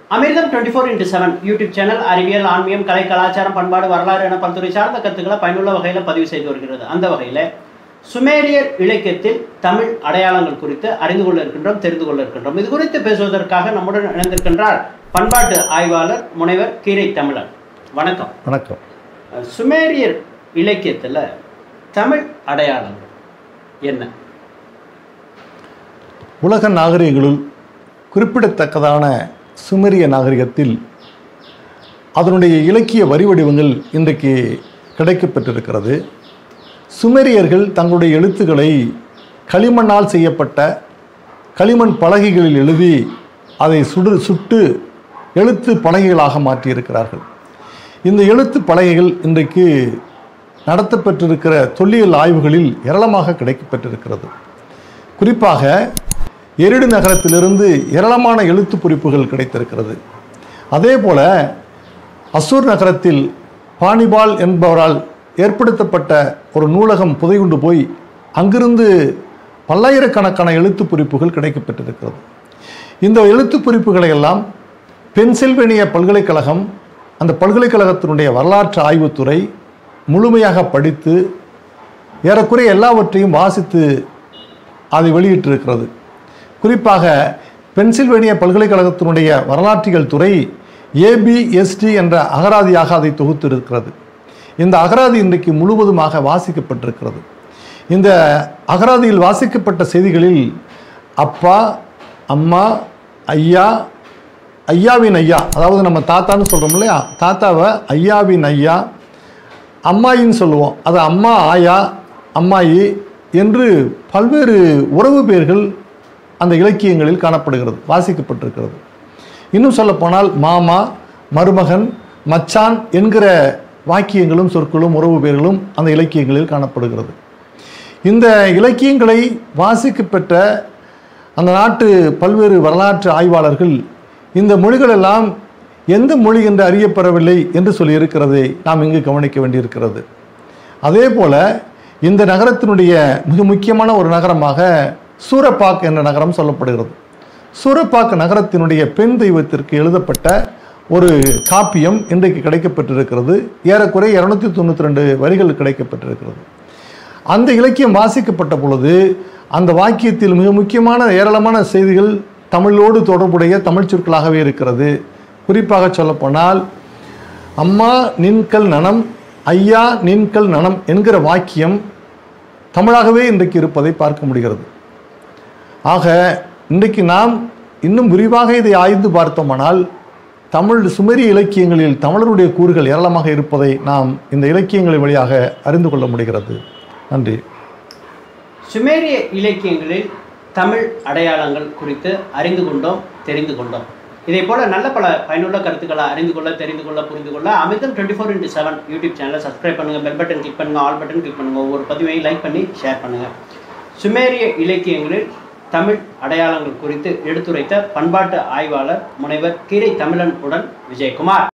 அமிர்தம் twenty four into seven YouTube channel அறிவியல் ஆன்மீகம் கலை கலாச்சாரம் பண்பாடு வரலாறு என பல்துறை சார்ந்த கருத்துக்களை பயனுள்ள வகையில் பதிவு செய்து வருகிறது அந்த வகையில் சுமேரியர் இலக்கியத்தில் தமிழ் அடையாளங்கள் குறித்து அறிந்து கொள்ள இருக்கின்றோம் தெரிந்து கொள்ள இருக்கின்றோம் இது குறித்து பேசுவதற்காக நம்முடன் இணைந்திருக்கின்றார் பண்பாட்டு ஆய்வாளர் முனைவர் கீரை தமிழன் வணக்கம் வணக்கம் சுமேரியர் இலக்கியத்தில் தமிழ் அடையாளங்கள் என்ன உலக நாகரிகங்களுள் குறிப்பிடத்தக்கதான சுமெரிய நாகரிகத்தில் அதனுடைய இலக்கிய வரி வடிவங்கள் இன்றைக்கு கிடைக்கப்பெற்றிருக்கிறது சுமெரியர்கள் தங்களுடைய எழுத்துக்களை களிமண்ணால் செய்யப்பட்ட களிமண் பலகைகளில் எழுதி அதை சுடு சுட்டு எழுத்து பலகைகளாக மாற்றியிருக்கிறார்கள் இந்த எழுத்து பலகைகள் இன்றைக்கு நடத்தப்பெற்றிருக்கிற தொல்லியல் ஆய்வுகளில் ஏராளமாக கிடைக்கப்பெற்றிருக்கிறது குறிப்பாக எரிடு நகரத்திலிருந்து ஏராளமான எழுத்து குறிப்புகள் கிடைத்திருக்கிறது அதே போல அசூர் நகரத்தில் பானிபால் என்பவரால் ஏற்படுத்தப்பட்ட ஒரு நூலகம் புதைகுண்டு போய் அங்கிருந்து பல்லாயிரக்கணக்கான எழுத்து குறிப்புகள் கிடைக்கப்பெற்றிருக்கிறது இந்த எழுத்து குறிப்புகளை எல்லாம் பென்சில்வேனியா பல்கலைக்கழகம் அந்த பல்கலைக்கழகத்தினுடைய வரலாற்று ஆய்வுத்துறை முழுமையாக படித்து ஏறக்குறைய எல்லாவற்றையும் வாசித்து அதை வெளியிட்டிருக்கிறது குறிப்பாக பென்சில்வேனியா பல்கலைக்கழகத்தினுடைய வரலாற்றியல் துறை ஏபிஎஸ்டி என்ற அகராதியாக அதை தொகுத்திருக்கிறது இந்த அகராதி இன்றைக்கு முழுவதுமாக வாசிக்கப்பட்டிருக்கிறது இந்த அகராதியில் வாசிக்கப்பட்ட செய்திகளில் அப்பா அம்மா ஐயா ஐயாவின் ஐயா அதாவது நம்ம தாத்தான்னு சொல்கிறோம் இல்லையா தாத்தாவை ஐயாவின் ஐயா அம்மாயின்னு சொல்லுவோம் அது அம்மா ஆயா அம்மாயி என்று பல்வேறு உறவு பெயர்கள் அந்த இலக்கியங்களில் காணப்படுகிறது வாசிக்கப்பட்டிருக்கிறது இன்னும் சொல்லப்போனால் மாமா மருமகன் மச்சான் என்கிற வாக்கியங்களும் சொற்களும் உறவு பெயர்களும் அந்த இலக்கியங்களில் காணப்படுகிறது இந்த இலக்கியங்களை வாசிக்கப்பெற்ற அந்த நாட்டு பல்வேறு வரலாற்று ஆய்வாளர்கள் இந்த மொழிகளெல்லாம் எந்த மொழி என்று அறியப்பெறவில்லை என்று சொல்லியிருக்கிறதை நாம் இங்கு கவனிக்க வேண்டியிருக்கிறது அதே போல இந்த நகரத்தினுடைய மிக முக்கியமான ஒரு நகரமாக சூரப்பாக் என்ற நகரம் சொல்லப்படுகிறது சூரப்பாக் நகரத்தினுடைய பெண் தெய்வத்திற்கு எழுதப்பட்ட ஒரு காப்பியம் இன்றைக்கு கிடைக்கப்பட்டிருக்கிறது ஏறக்குறைய இரநூத்தி தொண்ணூற்றி ரெண்டு வரிகள் கிடைக்கப்பட்டிருக்கிறது அந்த இலக்கியம் வாசிக்கப்பட்ட பொழுது அந்த வாக்கியத்தில் மிக முக்கியமான ஏராளமான செய்திகள் தமிழோடு தொடர்புடைய தமிழ் சொற்களாகவே இருக்கிறது குறிப்பாக சொல்லப்போனால் அம்மா நின்கல் நனம் ஐயா நின்கல் நனம் என்கிற வாக்கியம் தமிழாகவே இன்றைக்கு இருப்பதை பார்க்க முடிகிறது ஆக இன்றைக்கு நாம் இன்னும் விரிவாக இதை ஆய்ந்து பார்த்தோமானால் தமிழ் சுமரிய இலக்கியங்களில் தமிழருடைய கூறுகள் ஏராளமாக இருப்பதை நாம் இந்த இலக்கியங்களின் வழியாக அறிந்து கொள்ள முடிகிறது நன்றி சுமேரிய இலக்கியங்களில் தமிழ் அடையாளங்கள் குறித்து அறிந்து கொண்டோம் தெரிந்து கொண்டோம் இதே போல நல்ல பல பயனுள்ள கருத்துக்களை அறிந்து கொள்ள தெரிந்து கொள்ள புரிந்து கொள்ள Amirtham twenty four into seven YouTube சேனலை சப்ஸ்கிரைப் பண்ணுங்க பெல் பட்டன் கிளிக் பண்ணுங்க ஆல் பட்டன் கிளிக் பண்ணுங்க ஒவ்வொரு பதிவையும் லைக் பண்ணி ஷேர் பண்ணுங்க சுமேரிய இலக்கியங்களில் தமிழ் அடையாளங்கள் குறித்து எடுத்துரைத்த பண்பாட்டு ஆய்வாளர் முனைவர் கீரை தமிழன் உடன் விஜயகுமார்